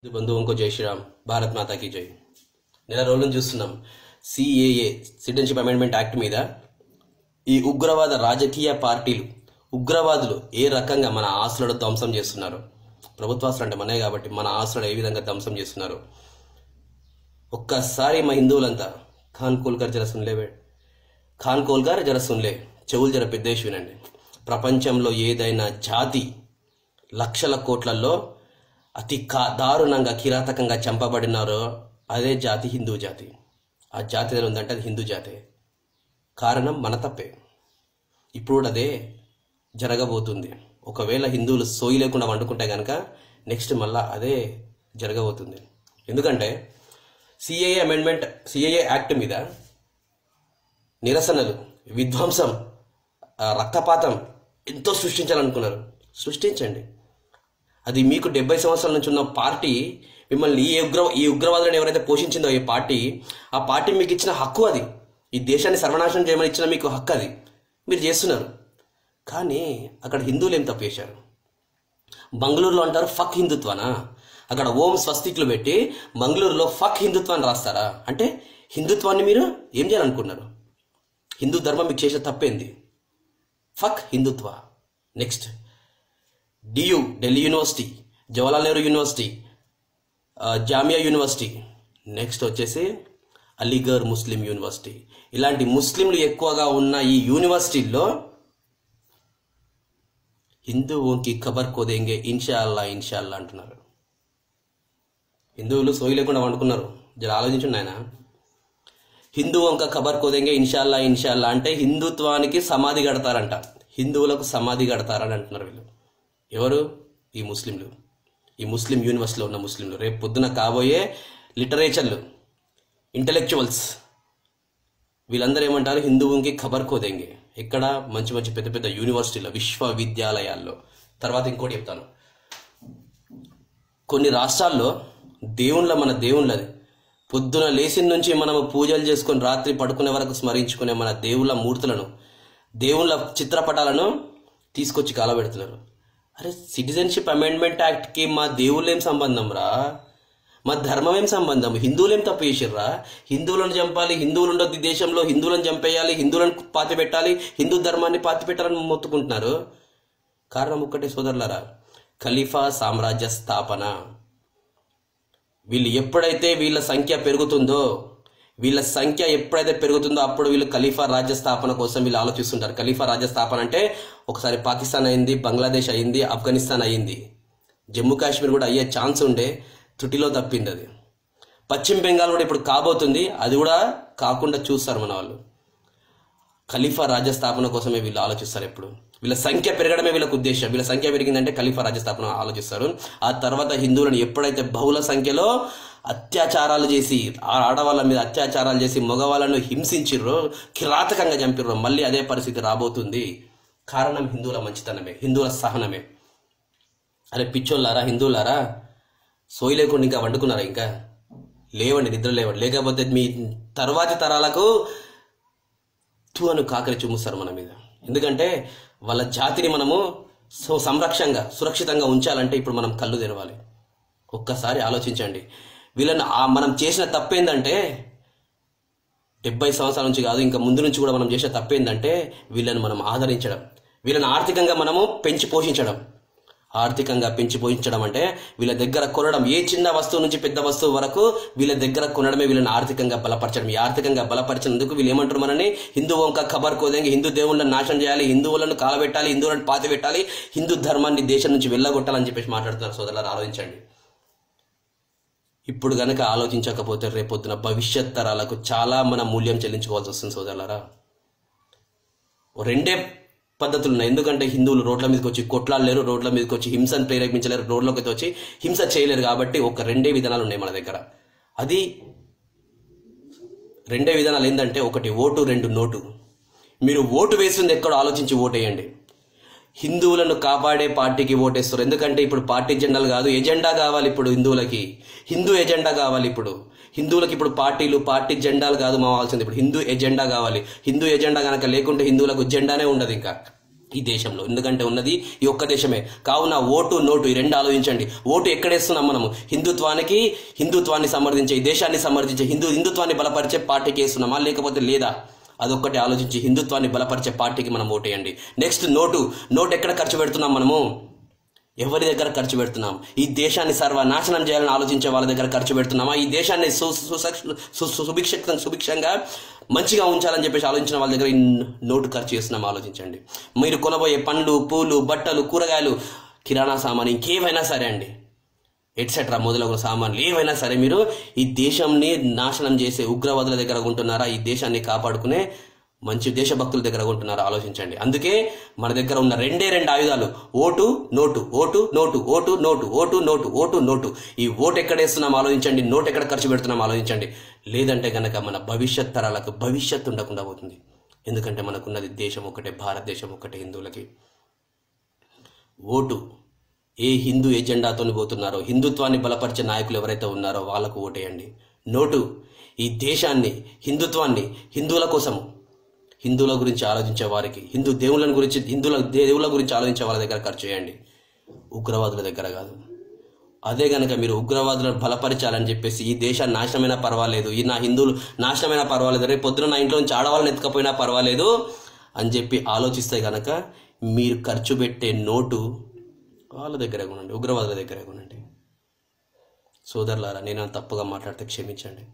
బంధువు ఇంకో జై శ్రీరామ్ భారత్ మాతాకి జై నెల రోజుల నుంచి చూస్తున్నాం సిఏఏ సిటిజన్షిప్ అమెండ్మెంట్ యాక్ట్ మీద ఈ ఉగ్రవాద రాజకీయ పార్టీలు ఉగ్రవాదులు ఏ రకంగా మన ఆస్తులను ధ్వంసం చేస్తున్నారు ప్రభుత్వాస్తులు అంటే మనే కాబట్టి మన ఆస్తులను ఏ విధంగా ధ్వంసం చేస్తున్నారు ఒక్కసారి మా హిందువులంతా ఖాన్ కోల్కర్ జర సున్లేవే ఖాన్ కోల్కర్ జర సున్లే చెవులు జర పెద్దేసి వినండి ప్రపంచంలో ఏదైనా జాతి లక్షల కోట్లలో అతి కా దారుణంగా కిరాతకంగా చంపబడినారో అదే జాతి హిందూ జాతి ఆ జాతి ఏదైనా ఉందంటే అది హిందూ జాతే కారణం మన తప్పే ఇప్పుడు కూడా అదే జరగబోతుంది ఒకవేళ హిందువులు సోయి లేకుండా వండుకుంటే కనుక నెక్స్ట్ మళ్ళా అదే జరగబోతుంది ఎందుకంటే సిఏఏ అమెండ్మెంట్ సిఏఏ యాక్ట్ మీద నిరసనలు విధ్వంసం ఆ, రక్తపాతం ఎంతో సృష్టించాలనుకున్నారు సృష్టించండి అది మీకు డెబ్బై సంవత్సరాల నుంచి ఉన్న పార్టీ మిమ్మల్ని ఈ ఉగ్ర ఈ ఉగ్రవాదులను ఎవరైతే పోషించిందో ఈ పార్టీ ఆ పార్టీ మీకు ఇచ్చిన హక్కు అది ఈ దేశాన్ని సర్వనాశనం చేయమని ఇచ్చిన మీకు హక్కు అది మీరు చేస్తున్నారు కానీ అక్కడ హిందువులు ఏం తప్పు చేశారు బంగళూరులో అంటారు ఫక్ హిందుత్వనా అక్కడ ఓం స్వస్తిక్లు పెట్టి మంగళూరులో ఫక్ హిందుత్వాన్ని రాస్తారా అంటే హిందుత్వాన్ని మీరు ఏం చేయాలనుకున్నారు హిందూ ధర్మం మీకు చేసే తప్పేంది fuck Hindutva next DU Delhi university Jawaharlal Nehru university ఆ, జామియా యూనివర్సిటీ నెక్స్ట్ వచ్చేసి అలీగర్ ముస్లిం యూనివర్సిటీ ఇలాంటి ముస్లింలు ఎక్కువగా ఉన్న ఈ యూనివర్సిటీల్లో హిందువుకి ఖబర్ కోదేంగే ఇన్షా అల్లా ఇన్షా అల్లా అంటున్నారు హిందువులు సోయి లేకుండా వండుకున్నారు జర ఆలోచించండి ఆయన హిందూ వంక ఖబర్ కోదేంగే ఇన్షాల్లా ఇన్షాల్లా అంటే హిందుత్వానికి సమాధి కడతారంట హిందువులకు సమాధి కడతారని అంటున్నారు వీళ్ళు ఎవరు ఈ ముస్లింలు ఈ ముస్లిం యూనివర్సిటీలో ఉన్న ముస్లింలు రేపు పొద్దున కాబోయే లిటరేచర్లు ఇంటలెక్చువల్స్ వీళ్ళందరూ ఏమంటారు హిందువుకి ఖబర్ కోదేంగే ఇక్కడ మంచి మంచి పెద్ద పెద్ద యూనివర్సిటీలో విశ్వవిద్యాలయాల్లో తర్వాత ఇంకోటి చెప్తాను కొన్ని రాష్ట్రాల్లో దేవుళ్ళ మన దేవుళ్ళది పొద్దున లేచిన నుంచి మనము పూజలు చేసుకొని రాత్రి పడుకునే వరకు స్మరించుకునే మన దేవుళ్ళ మూర్తులను దేవుళ్ళ చిత్రపటాలను తీసుకొచ్చి కాలబెడుతున్నారు అరే సిటిజన్షిప్ అమెండ్మెంట్ యాక్ట్కి మా దేవుళ్ళు ఏం సంబంధం రా మా ధర్మం ఏం సంబంధం హిందువులు ఏం తప్పు చేసిర్రా హిందువులను చంపాలి హిందువులు ఉండొద్దు ఈ దేశంలో హిందువులను చంపేయాలి హిందువులను పాతి పెట్టాలి హిందూ ధర్మాన్ని పాతి పెట్టాలని మొత్తుకుంటున్నారు కారణం ఒక్కటే సోదరులారా ఖలీఫా సామ్రాజ్య స్థాపన వీళ్ళు ఎప్పుడైతే వీళ్ళ సంఖ్య పెరుగుతుందో వీళ్ళ సంఖ్య ఎప్పుడైతే పెరుగుతుందో అప్పుడు వీళ్ళు ఖలీఫా రాజ్య స్థాపన కోసం వీళ్ళు ఆలోచిస్తుంటారు ఖలీఫా రాజ్య స్థాపన అంటే ఒకసారి పాకిస్తాన్ అయింది బంగ్లాదేశ్ అయింది ఆఫ్ఘనిస్తాన్ అయింది జమ్మూ కాశ్మీర్ కూడా అయ్యే ఛాన్స్ ఉండే తుటిలో తప్పింది అది పశ్చిమ బెంగాల్ కూడా ఇప్పుడు కాబోతుంది అది కూడా కాకుండా చూస్తారు మన వాళ్ళు ఖలీఫా రాజ్య స్థాపన కోసమే వీళ్ళు ఆలోచిస్తారు ఎప్పుడు వీళ్ళ సంఖ్య పెరగడమే వీళ్ళకు ఉద్దేశం వీళ్ళ సంఖ్య పెరిగిందంటే ఖలీఫా రాజ్య స్థాపన ఆలోచిస్తారు ఆ తర్వాత హిందువులను ఎప్పుడైతే బహుళ సంఖ్యలో అత్యాచారాలు చేసి ఆ ఆడవాళ్ళ మీద అత్యాచారాలు చేసి మగవాళ్ళను హింసించిర్రో కిరాతకంగా చంపిర్రో మళ్ళీ అదే పరిస్థితి రాబోతుంది కారణం హిందువుల మంచితనమే హిందువుల సహనమే అరే పిచ్చోళ్ళారా హిందువులారా సోయి లేకుండా ఇంకా వండుకున్నారా ఇంకా లేవండి నిద్ర లేవండి లేకపోతే మీ తర్వాతి తరాలకు తూ అని కాకరి చూముస్తారు మన మీద ఎందుకంటే వాళ్ళ జాతిని మనము సో సంరక్షంగా సురక్షితంగా ఉంచాలంటే ఇప్పుడు మనం కళ్ళు తెరవాలి ఒక్కసారి ఆలోచించండి వీళ్ళని ఆ మనం చేసిన తప్పేందంటే డెబ్బై సంవత్సరాల నుంచి కాదు ఇంకా ముందు నుంచి కూడా మనం చేసే తప్పేందంటే వీళ్ళని మనం ఆదరించడం వీళ్ళని ఆర్థికంగా మనము పెంచి పోషించడం ఆర్థికంగా పెంచి పోషించడం అంటే వీళ్ళ దగ్గర కొనడం ఏ చిన్న వస్తువు నుంచి పెద్ద వస్తువు వరకు వీళ్ళ దగ్గర కొనడమే వీళ్ళని ఆర్థికంగా బలపరచడం ఈ ఆర్థికంగా బలపరిచినందుకు వీళ్ళు ఏమంటారు మనని హిందూ వంక ఖబర్ కోదేంగి హిందూ దేవుళ్ళని నాశనం చేయాలి హిందువులను కాలబెట్టాలి హిందువులను పాతి పెట్టాలి హిందూ ధర్మాన్ని దేశం నుంచి వెళ్ళగొట్టాలని చెప్పేసి మాట్లాడుతున్నారు సోదరులారు ఆలోచించండి ఇప్పుడు గనక ఆలోచించకపోతే రేపొద్దున భవిష్యత్ తరాలకు చాలా మన మూల్యం చెల్లించుకోవాల్సి వస్తుంది సోదరులారా ఓ రెండే పద్ధతులు ఉన్నాయి ఎందుకంటే హిందువులు రోడ్ల మీదకి వచ్చి కొట్లాడలేరు రోడ్ల మీదకి వచ్చి హింసను ప్రేరేపించలేరు రోడ్లోకి వచ్చి హింస చేయలేరు కాబట్టి ఒక రెండే విధానాలు ఉన్నాయి మన దగ్గర అది రెండే విధానాలు ఏంటంటే ఒకటి ఓటు రెండు నోటు మీరు ఓటు వేసింది ఎక్కడో ఆలోచించి ఓటేయండి హిందువులను కాపాడే పార్టీకి ఓటేస్తారు ఎందుకంటే ఇప్పుడు పార్టీ జెండాలు కాదు ఎజెండా కావాలి ఇప్పుడు హిందువులకి హిందూ ఎజెండా కావాలి ఇప్పుడు హిందువులకి ఇప్పుడు పార్టీలు పార్టీ జెండాలు కాదు మావాల్సింది ఇప్పుడు హిందూ ఎజెండా కావాలి హిందూ ఎజెండా కనుక లేకుంటే హిందువులకు జెండానే ఉండదు ఇంకా ఈ దేశంలో ఎందుకంటే ఉన్నది ఈ ఒక్క దేశమే కావున ఓటు నోటు ఈ రెండు ఆలోచించండి ఓటు ఎక్కడేస్తున్నాం మనము హిందుత్వానికి హిందుత్వాన్ని సమర్థించే ఈ దేశాన్ని సమర్థించే హిందూ హిందుత్వాన్ని బలపరిచే పార్టీకి వేస్తున్నామా లేకపోతే లేదా అదొక్కటి ఆలోచించి హిందుత్వాన్ని బలపరిచే పార్టీకి మనం ఓటేయండి నెక్స్ట్ నోటు నోటు ఎక్కడ ఖర్చు పెడుతున్నాం మనము ఎవరి దగ్గర ఖర్చు పెడుతున్నాం ఈ దేశాన్ని సర్వనాశనం చేయాలని ఆలోచించే వాళ్ళ దగ్గర ఖర్చు పెడుతున్నామా ఈ దేశాన్ని సు సుసక్ష- సు- సు- సుభిక్ష సుభిక్షంగా మంచిగా ఉంచాలని చెప్పేసి ఆలోచించిన వాళ్ళ దగ్గర ఈ నోటు ఖర్చు చేస్తున్నాం ఆలోచించండి మీరు కొనబోయే పండ్లు పూలు బట్టలు కూరగాయలు కిరాణా సామాన్ ఇంకేమైనా సరే అండి ఎట్సెట్రా మొదలగు సామాన్లు ఏవైనా సరే మీరు ఈ దేశంని నాశనం చేసే ఉగ్రవాదుల దగ్గర ఉంటున్నారా ఈ దేశాన్ని కాపాడుకునే మంచి దేశభక్తుల దగ్గర ఉంటున్నారా ఆలోచించండి అందుకే మన దగ్గర ఉన్న రెండే రెండు ఆయుధాలు vote note vote note vote note vote note vote note ఈ ఓటు ఎక్కడ వేస్తున్నాం ఆలోచించండి నోటు ఎక్కడ ఖర్చు పెడుతున్నాం ఆలోచించండి లేదంటే గనక మన భవిష్యత్ తరాలకు భవిష్యత్తు ఉండకుండా పోతుంది ఎందుకంటే మనకున్నది దేశం ఒకటే భారతదేశం ఒకటే హిందువులకి ఓటు ఏ హిందూ ఎజెండాతో పోతున్నారో హిందుత్వాన్ని బలపరిచే నాయకులు ఎవరైతే ఉన్నారో వాళ్ళకు ఓటేయండి నోటు ఈ దేశాన్ని హిందుత్వాన్ని హిందువుల కోసము హిందువుల గురించి ఆలోచించే వారికి హిందూ దేవుళ్ళని గురించి హిందువుల దేవుళ్ళ గురించి ఆలోచించే వాళ్ళ దగ్గర ఖర్చు చేయండి ఉగ్రవాదుల దగ్గర కాదు అదే గనక మీరు ఉగ్రవాదులను బలపరచాలని చెప్పేసి ఈ దేశాన్ని నాశనమైనా పర్వాలేదు ఈ నా హిందువులు నాశనమైనా పర్వాలేదు రేపు పొద్దున నా ఇంట్లో నుంచి ఆడవాళ్ళని ఎత్తుకపోయినా పర్వాలేదు అని చెప్పి ఆలోచిస్తే గనక మీరు ఖర్చు పెట్టే నోటు వాళ్ళ దగ్గరే కొనండి ఉగ్రవాదుల దగ్గరే కొనండి సోదరులారా నేను తప్పుగా మాట్లాడితే క్షమించండి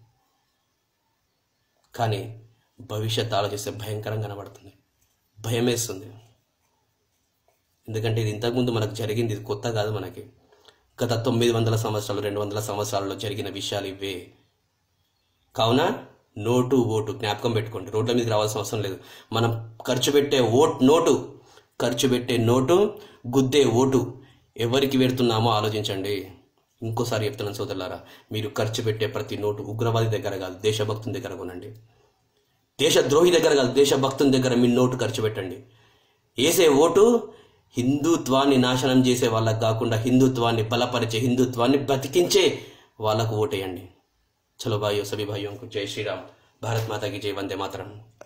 కానీ భవిష్యత్ ఆలోచిస్తే భయంకరంగా కనబడుతుంది భయం వేస్తుంది ఎందుకంటే ఇది ఇంతకుముందు మనకు జరిగింది ఇది కొత్త కాదు మనకి గత తొమ్మిది వందల సంవత్సరాలు రెండు వందల సంవత్సరాల్లో జరిగిన విషయాలు ఇవే కావున నోటు ఓటు జ్ఞాపకం పెట్టుకోండి రోడ్ల మీదకి రావాల్సిన అవసరం లేదు మనం ఖర్చు పెట్టే ఓట్ నోటు ఖర్చు పెట్టే నోటు గుద్దే ఓటు ఎవరికి పెడుతున్నామో ఆలోచించండి ఇంకోసారి చెప్తున్నాను సోదరులారా మీరు ఖర్చు పెట్టే ప్రతి నోటు ఉగ్రవాది దగ్గర కాదు దేశభక్తుని దగ్గర కొనండి దేశద్రోహి దగ్గర కాదు దేశభక్తుని దగ్గర మీ నోటు ఖర్చు పెట్టండి వేసే ఓటు హిందుత్వాన్ని నాశనం చేసే వాళ్ళకు కాకుండా హిందుత్వాన్ని బలపరిచే హిందుత్వాన్ని బతికించే వాళ్ళకు ఓటేయండి చలో భాయ్యో సభి భాయ్యోं को जय श्री राम भारत माता की जय वंदे मातरम